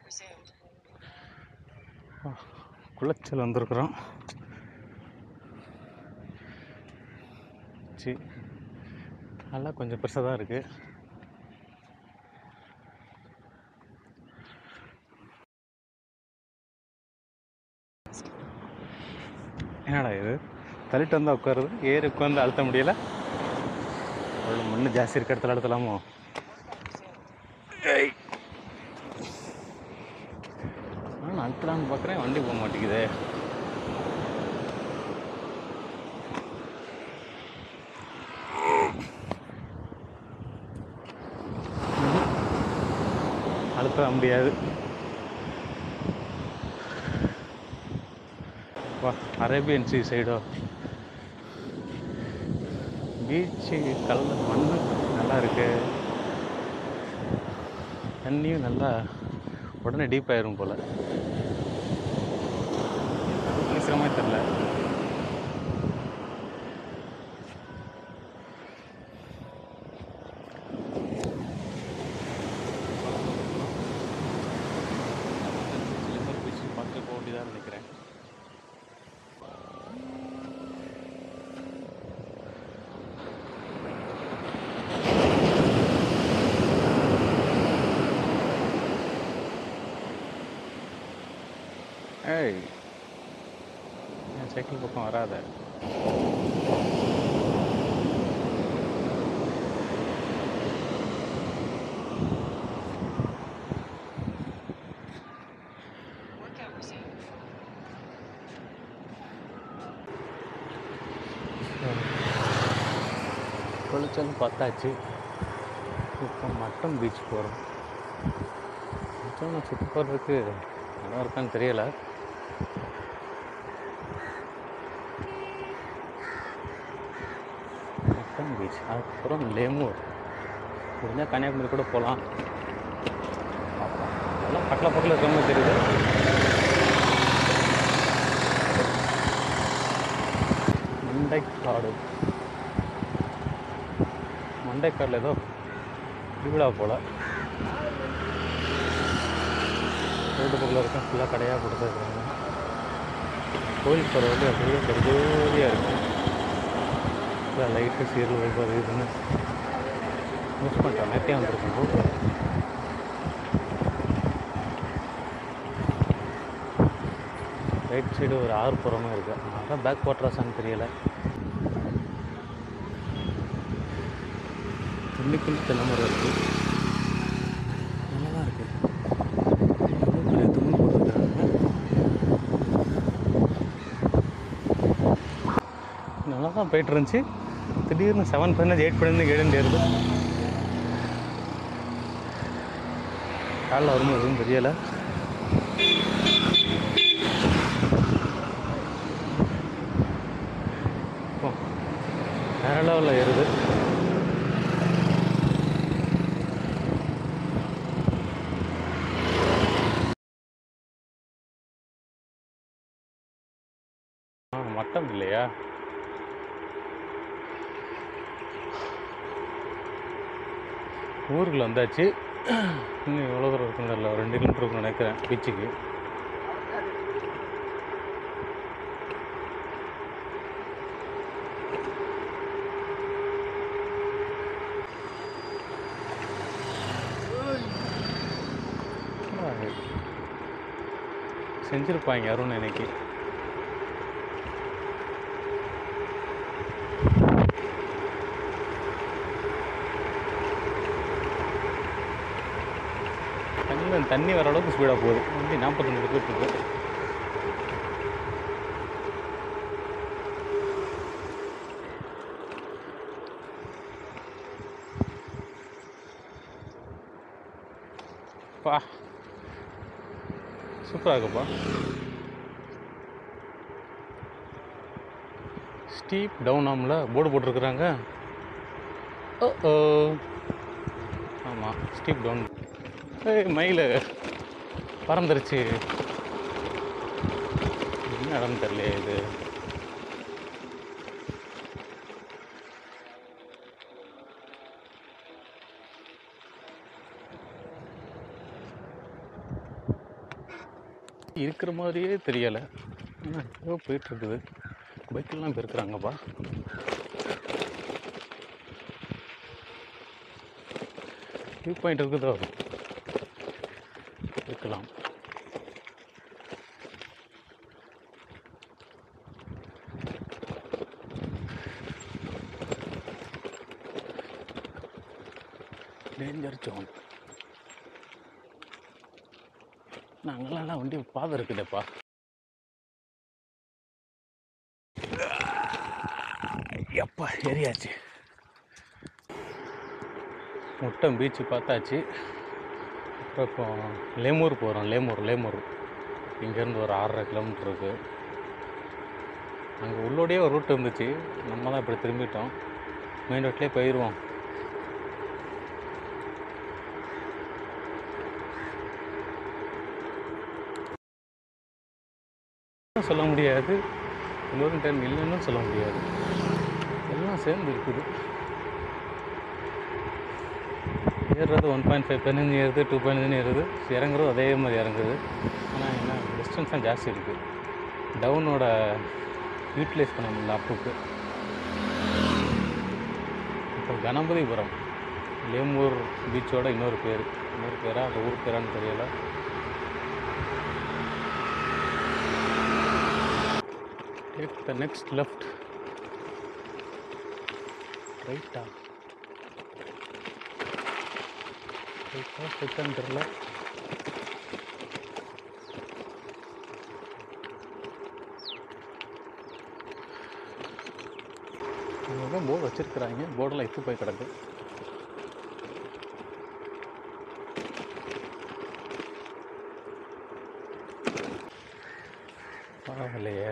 resumed. Colachel வந்திருக்குறோம் C நல்லா கொஞ்சம் பெருசாக தான் இருக்குது என்னடா இது தள்ளிட்டு வந்தால் உட்காருது ஏறி உட்காந்து அழுத்த முடியல அவ்வளோ மண்ணு ஜாஸ்தி இருக்க இடத்துல அழுத்தலாமோ ஏய் நான் அழுத்தலாம்னு பார்க்குறேன் வண்டி போக மாட்டேங்குதே அழுத்த முடியாது வா அரேபியன் சீ சைடோ பீச்சு கலந்த மண் நல்லா இருக்கு தண்ணியும் நல்லா உடனே டீப் ஆயிரும் போல பேசுகிற தெரில பார்க்க போக வேண்டியதாக நினைக்கிறேன் ஏய் என் சைக்கிள் பக்கம் வராத Workout resumed. குளிச்சல் பார்த்தாச்சு இப்போ மட்டம் பீச் போகிறோம் மட்டம் நான் சுற்றி போகிறதுக்கு இடம் இருக்கான்னு தெரியல மட்டம் பீச் அதுக்கப்புறம் லேமூர் முடிஞ்சால் கன்னியாகுமரி கூட போகலாம் பார்ப்போம் எல்லாம் பக்கத்தில் பக்கத்தில் இருக்கிற மாதிரி தெரியுது மண்டைக்காடு மண்டைக்காடில் ஏதோ திருவிழா போல் ரோடு பக்கத்தில் இருக்க ஃபுல்லாக கடையாக கொடுத்துருக்காங்க கோயில் போகிற வழி அப்படியே பெருஜோதியாக இருக்கும் ஃபுல்லாக லைட்டு சீரியல் வைப்பது இதுன்னு மிஸ் பண்ணிட்டோம் நேற்றே வந்திருக்கோம் ரோடு ரைட் சைடு ஒரு ஆறு புறமே இருக்குது அதான் பேக் வாட்டராசான்னு தெரியலை தண்ணிக்குள்ள தென்னை மரம் இருக்குது நல்லா தான் இருக்குது எவ்வளோ பெரிய துணி போட்டுருக்காங்க நல்லா தான் போயிட்டு இருந்துச்சு திடீர்னு செவன் பதினஞ்சு எயிட் பதினஞ்சு ஏழு ஏறுது காலைல வரும்போது எதுவும் தெரியலை இப்போ வேற லெவலில் ஏறுது ஆ மட்டம் இல்லையா ஊருக்குள்ள வந்தாச்சு இன்னும் எவ்வளோ தூரம் இருக்குன்னு தெரியல ஒரு ரெண்டு கிலோமீட்டர் இருக்குன்னு நினைக்கிறேன் பீச்சுக்கு செஞ்சுருப்பாங்க அருண் இன்னைக்கு தண்ணி தண்ணி வர அளவுக்கு ஸ்பீடாக போகுது வண்டி நாற்பத்தொன்று போயிட்டு இருக்கு பா சூப்பராக இருக்குப்பா ஸ்டீப் டவுன் ஆமில் போர்டு போட்டிருக்குறாங்க ஓ ஓ ஆமாம் ஸ்டீப் டவுன் ஏய் மயில் பறந்துருச்சு என்ன இடம் தெரியலையே இது இருக்கிற மாதிரியே தெரியலை ஆனால் ஏதோ போயிட்டுருக்குது பைக்கெல்லாம் இப்போ இருக்கிறாங்கப்பா வியூ பாயிண்ட் இருக்குதோ இருக்கலாம் டேஞ்சர் ஜோன் நாங்களாம் வண்டி பாதை இருக்குதேப்பா எப்பா ஏறியாச்சு முட்டம் பீச்சு பார்த்தாச்சு அப்புறம் இப்போ லேமூர் போகிறோம் லேமூர் லேமூர் இங்கேருந்து ஒரு ஆறரை கிலோமீட்டர் இருக்குது அங்கே உள்ளோடையே ஒரு ரூட் இருந்துச்சு நம்ம தான் இப்படி திரும்பிட்டோம் மெயின் ரோட்லேயே போயிடுவோம் சொல்ல முடியாது இன்னொரு டைம் இல்லைன்னு சொல்ல முடியாது எல்லாம் சேர்ந்து இருக்குது ஏறுறது ஒன் பாயிண்ட் ஃபைவ் பதினஞ்சு ஏறுது டூ பாயிண்ட் ஏறுது இறங்குறது அதே மாதிரி இறங்குது ஆனால் என்ன டிஸ்டன்ஸ் தான் ஜாஸ்தி இருக்குது டவுனோட யூட்டிலைஸ் பண்ண முடியல அப்புக்கு இப்போ கணபதிபுரம் லேமூர் பீச்சோட இன்னொரு பேர் இன்னொரு பேரா அந்த ஊர் பேரான்னு தெரியல டேக் த நெக்ஸ்ட் லெஃப்ட் ரைட்டா ரைட்டா செகண்ட் தெரியல இவங்க போர்டு வச்சிருக்கிறாங்க போர்டெல்லாம் இத்து போய் கிடக்கு பரவாயில்லையே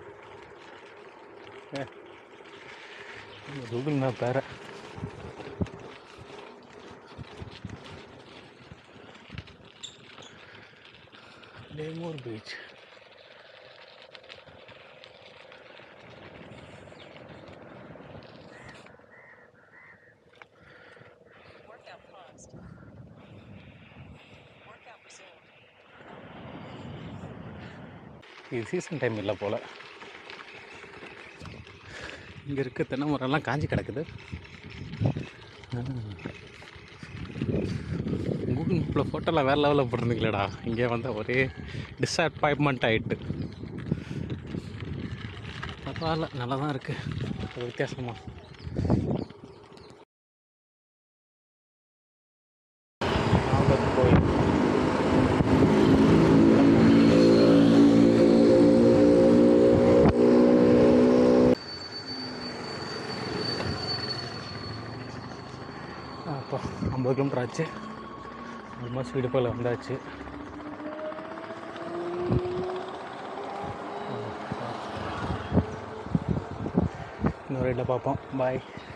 ஏ கூகுள் மேப் வேற Lemur beach Workout paused. Workout resumed. இது சீசன் டைம் இல்லை போல் இங்கே இருக்க தென்னை மரம்லாம் காஞ்சி கிடக்குது கூகுள் மேப்பில் ஃபோட்டோலாம் வேறு லெவலில் போட்டிருந்தீங்களேடா இங்கே வந்த ஒரே டிஸப்பாயின்மெண்ட் ஆகிட்டு பரவாயில்ல நல்லா தான் இருக்குது ஒரு வித்தியாசமாக நாகர் கோயில் அப்போ ஐம்பது கிலோமீட்டர் ஆச்சு ஆல்மோஸ்ட் இடுப்பில் வந்தாச்சு இன்னொரு ரைட்டில் பார்ப்போம் பாய்